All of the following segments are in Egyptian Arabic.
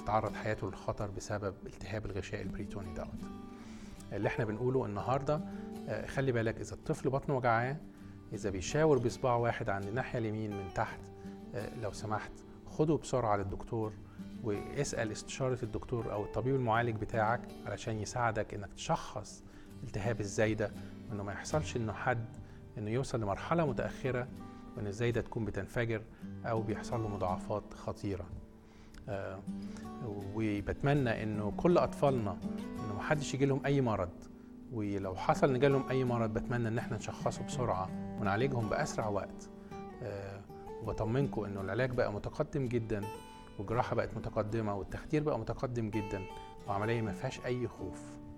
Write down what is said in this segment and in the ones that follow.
تتعرض حياته للخطر بسبب التهاب الغشاء البريتوني دوت اللي احنا بنقوله النهارده آه، خلي بالك اذا الطفل بطنه وجعاه اذا بيشاور بصباع واحد عند الناحيه اليمين من تحت آه، لو سمحت خده بسرعه للدكتور واسال استشاره الدكتور او الطبيب المعالج بتاعك علشان يساعدك انك تشخص التهاب الزايده وانه ما يحصلش انه حد انه يوصل لمرحله متاخره وان الزايده تكون بتنفجر او بيحصل له مضاعفات خطيره آه، وبتمنى انه كل اطفالنا انه محدش يجي لهم اي مرض ولو حصل ان جالهم اي مرض بتمنى ان احنا نشخصه بسرعه ونعالجهم باسرع وقت آه، وبطمنكم انه العلاج بقى متقدم جدا والجراحه بقت متقدمه والتخدير بقى متقدم جدا وعمليه ما فيهاش اي خوف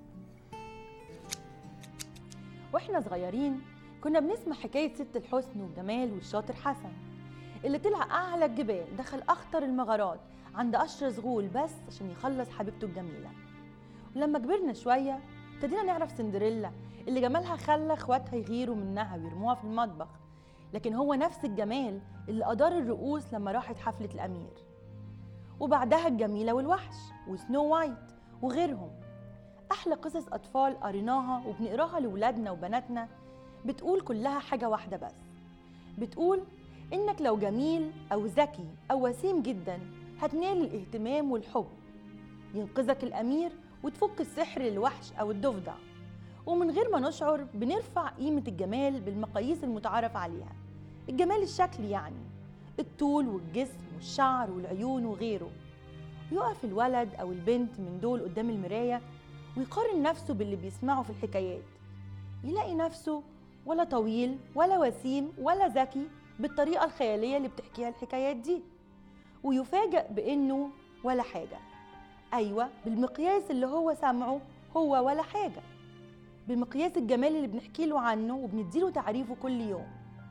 واحنا صغيرين كنا بنسمع حكاية ست الحسن والجمال والشاطر حسن اللي طلع أعلى الجبال دخل أخطر المغارات عند أشرس غول بس عشان يخلص حبيبته الجميلة ولما كبرنا شوية ابتدينا نعرف سندريلا اللي جمالها خلى اخواتها يغيروا منها ويرموها في المطبخ لكن هو نفس الجمال اللي أدار الرؤوس لما راحت حفلة الأمير وبعدها الجميلة والوحش وسنو وايت وغيرهم أحلى قصص أطفال قريناها وبنقراها لولادنا وبناتنا بتقول كلها حاجة واحدة بس بتقول إنك لو جميل أو ذكي أو وسيم جدا هتنال الاهتمام والحب ينقذك الأمير وتفك السحر للوحش أو الضفدع ومن غير ما نشعر بنرفع قيمة الجمال بالمقاييس المتعارف عليها الجمال الشكلي يعني الطول والجسم والشعر والعيون وغيره يقف الولد أو البنت من دول قدام المراية ويقارن نفسه باللي بيسمعه في الحكايات يلاقي نفسه ولا طويل ولا وسيم ولا ذكي بالطريقة الخيالية اللي بتحكيها الحكايات دي ويفاجأ بإنه ولا حاجة أيوة بالمقياس اللي هو سامعه هو ولا حاجة بمقياس الجمال اللي بنحكي له عنه وبنديله تعريفه كل يوم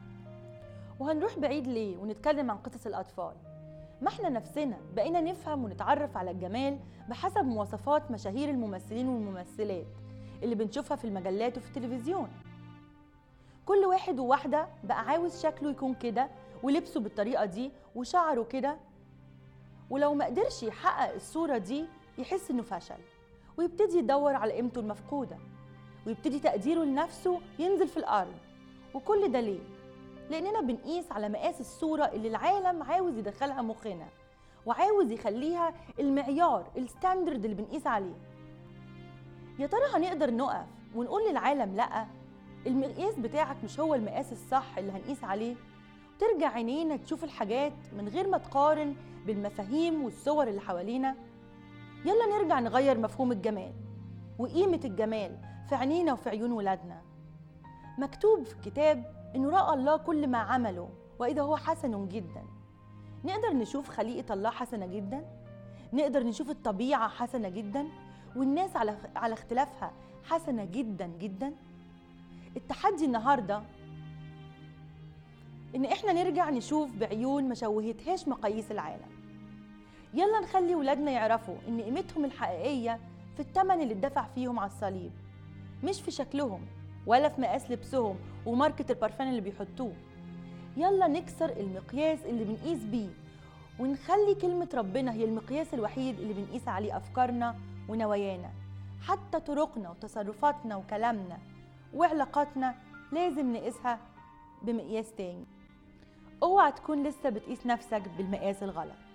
وهنروح بعيد ليه ونتكلم عن قصص الأطفال ما احنا نفسنا بقينا نفهم ونتعرف على الجمال بحسب مواصفات مشاهير الممثلين والممثلات اللي بنشوفها في المجلات وفي التلفزيون كل واحد وواحدة بقى عاوز شكله يكون كده ولبسه بالطريقة دي وشعره كده ولو ما قدرش يحقق الصورة دي يحس انه فشل ويبتدي يدور على قيمته المفقودة ويبتدي تقديره لنفسه ينزل في الأرض وكل ده ليه؟ لأننا بنقيس على مقاس الصورة اللي العالم عاوز يدخلها مخنا وعاوز يخليها المعيار الستاندرد اللي بنقيس عليه يا ترى هنقدر نقف ونقول للعالم لأ المقياس بتاعك مش هو المقاس الصح اللي هنقيس عليه ترجع عينينا تشوف الحاجات من غير ما تقارن بالمفاهيم والصور اللي حوالينا يلا نرجع نغير مفهوم الجمال وقيمة الجمال في عينينا وفي عيون ولادنا مكتوب في الكتاب إنه رأى الله كل ما عمله وإذا هو حسن جدا نقدر نشوف خليقة الله حسنة جدا نقدر نشوف الطبيعة حسنة جدا والناس على على اختلافها حسنة جدا جدا التحدي النهارده ان احنا نرجع نشوف بعيون ما شوهتهاش مقاييس العالم يلا نخلي ولادنا يعرفوا ان قيمتهم الحقيقيه في الثمن اللي اتدفع فيهم على الصليب مش في شكلهم ولا في مقاس لبسهم وماركة البرفان اللي بيحطوه يلا نكسر المقياس اللي بنقيس بيه ونخلي كلمة ربنا هي المقياس الوحيد اللي بنقيس عليه أفكارنا ونوايانا حتى طرقنا وتصرفاتنا وكلامنا وعلاقاتنا لازم نقيسها بمقياس تاني اوعى تكون لسه بتقيس نفسك بالمقاس الغلط